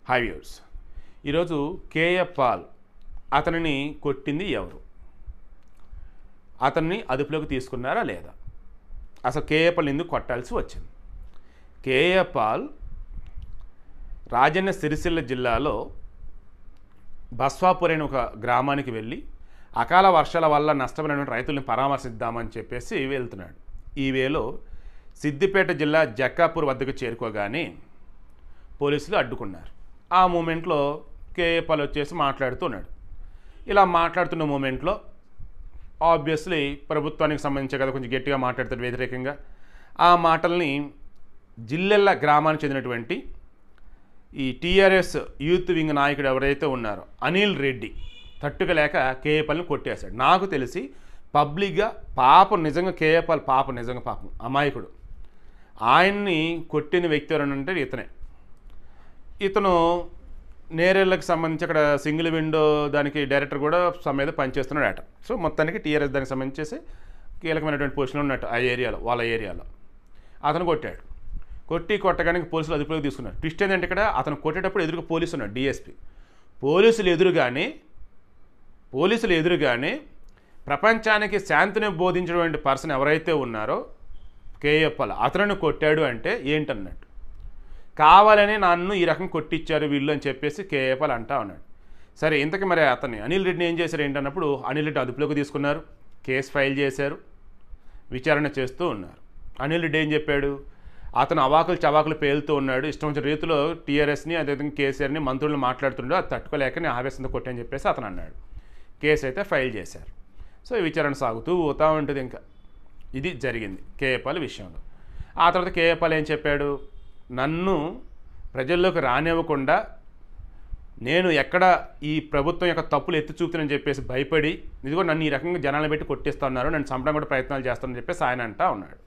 high viewers ఈరోజు K A Paul అతనిని కొట్టింది ఎవరు అతన్ని అదుపులోకి తీసుకున్నారా లేదా అసలు కేఏ పాల్ ఎందుకు కొట్టాల్సి వచ్చింది కేఏ పాల్ రాజన్న సిరిసిల్ల జిల్లాలో బస్వాపూర్ అనే ఒక గ్రామానికి వెళ్ళి అకాల వర్షాల వల్ల నష్టపోయినటువంటి రైతుల్ని పరామర్శిద్దామని చెప్పేసి వెళ్తున్నాడు ఈ వేలో సిద్దిపేట జిల్లా జక్కాపూర్ వద్దకు చేరుకోగానే పోలీసులు అడ్డుకున్నారు ఆ మూమెంట్లో కేఏపాల్ వచ్చేసి మాట్లాడుతున్నాడు ఇలా మాట్లాడుతున్న మూమెంట్లో ఆబ్వియస్లీ ప్రభుత్వానికి సంబంధించి కదా కొంచెం గట్టిగా మాట్లాడుతాడు వ్యతిరేకంగా ఆ మాటల్ని జిల్లెల్ల గ్రామానికి చెందినటువంటి ఈ టీఆర్ఎస్ యూత్ వింగ్ నాయకుడు ఎవరైతే ఉన్నారో అనిల్ రెడ్డి తట్టుకలేక కేఏపాల్ని కొట్టేశాడు నాకు తెలిసి పబ్లిక్గా పాపం నిజంగా కేఏపాల్ పాపం నిజంగా పాపం అమాయకుడు ఆయన్ని కొట్టిన వ్యక్తి ఎవరైనా అంటే ఇతనే ఇతను నేరేళ్లకు సంబంధించి అక్కడ సింగిల్ విండో దానికి డైరెక్టర్ కూడా సమ్ మీద పనిచేస్తున్నాడు అట సో మొత్తానికి టీఆర్ఎస్ దానికి సంబంధించేసి కీలకమైనటువంటి పొజిషన్లో ఉన్నట్టు ఆ ఏరియాలో వాళ్ళ ఏరియాలో అతను కొట్టాడు కొట్టి కొట్టగానే పోలీసులు అదుపులోకి తీసుకున్నారు ట్విస్ట్ ఏంటంటే ఇక్కడ అతను కొట్టేటప్పుడు ఎదురుగా పోలీసు ఉన్నాడు డిఎస్పి పోలీసులు ఎదురుగానే పోలీసులు ఎదురుగానే ప్రపంచానికి శాంతిని బోధించినటువంటి పర్సన్ ఎవరైతే ఉన్నారో కేఎఫ్ఎల్ అతను కొట్టాడు అంటే ఏంటన్నట్టు కావాలని నన్ను ఈ రకం కొట్టించారు వీళ్ళు అని చెప్పేసి కేఎఫ్ఎల్ అంటా ఉన్నాడు సరే ఇంతకీ మరి అతన్ని అనిల్ రెడ్డిని ఏం చేశారు ఏంటన్నప్పుడు అనిల్ రెడ్డి అదుపులోకి తీసుకున్నారు కేసు ఫైల్ చేశారు విచారణ చేస్తూ ఉన్నారు అనిల్ రెడ్డి ఏం చెప్పాడు అతను అవాకులు చవాకులు పేలుతూ ఉన్నాడు ఇష్టం వచ్చిన రీతిలో టీఆర్ఎస్ని అదేవిధంగా కేసీఆర్ని మంత్రులను మాట్లాడుతుండో అది తట్టుకోలేక నేను ఆవేశంతో కొట్టని చెప్పేసి అతను అన్నాడు కేసు అయితే ఫైల్ చేశారు సో ఈ విచారణ సాగుతూ పోతూ ఉంటుంది ఇంకా ఇది జరిగింది కేఏపాల్ విషయంలో ఆ తర్వాత కేఏపాల్ ఏం చెప్పాడు నన్ను ప్రజల్లోకి రానివ్వకుండా నేను ఎక్కడ ఈ ప్రభుత్వం యొక్క తప్పులు ఎత్తి చూపుతానని చెప్పేసి భయపడి ఇదిగో నన్ను ఈ రకంగా జనాలను పెట్టి కొట్టిస్తున్నారు నన్ను చంపడం కూడా ప్రయత్నాలు చేస్తానని చెప్పేసి ఆయన అంటా ఉన్నాడు